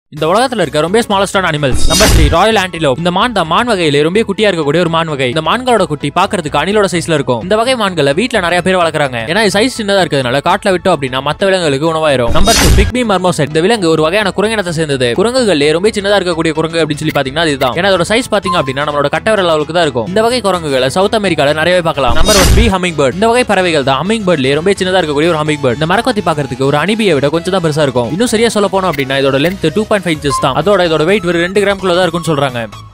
இந்த உலகத்துல இருக்க ரொம்ப ஸ்மாலஸ்டான animals number three royal antelope இந்த மான் தான் மான் வகையில ரொம்ப குட்டியா இருக்கக்கூடிய ஒரு மான் வகை இந்த மான்களோட குட்டி பாக்குறதுக்கு அணிலோட சைஸ்ல இருக்கும் இந்த வகை மான்களை வீட்ல நிறைய பேர் வளர்க்குறாங்க ஏன்னா சைஸ் சின்னதா இருக்கிறதுனால காட்டுல விட்டோம் அப்படின்னா மத்த விலங்குகளுக்கு உணவாயிரும் நம்பர் டூ பிக்மி மர்மோசெட் இந்த விலங்கு ஒரு வகையான குரங்கினத்தை சேர்ந்தது குரங்குகள் ரொம்ப சின்னதா இருக்கக்கூடிய குரங்கு அப்படின்னு சொல்லி பாத்தீங்கன்னா இதுதான் ஏன்னா அதோட சைஸ் பாத்தீங்க அப்படின்னா நம்மளோட கட்டவிரல் அளவுக்கு தான் இருக்கும் இந்த வகை குரங்குகளை சவுத் அமெரிக்கால நிறையவே பார்க்கலாம் number one bee hummingbird இந்த வகை பறவைகள் தான் ஹமிங் பேர்ட்லயே ரொம்ப சின்னதா இருக்கக்கூடிய ஒரு ஹமிங் பேர்ட் இந்த மரக்கொத்தி பாக்குறதுக்கு ஒரு அணிபியை விட கொஞ்சம் தான் பெருசா இருக்கும் இன்னும் சரியா சொல்ல போனோம் அப்படின்னா இதோட length two point five inches தான் அதோட இதோட வெயிட் ஒரு ரெண்டு கிராம்குள்ள தான் இருக்கும்னு சொல்றாங்க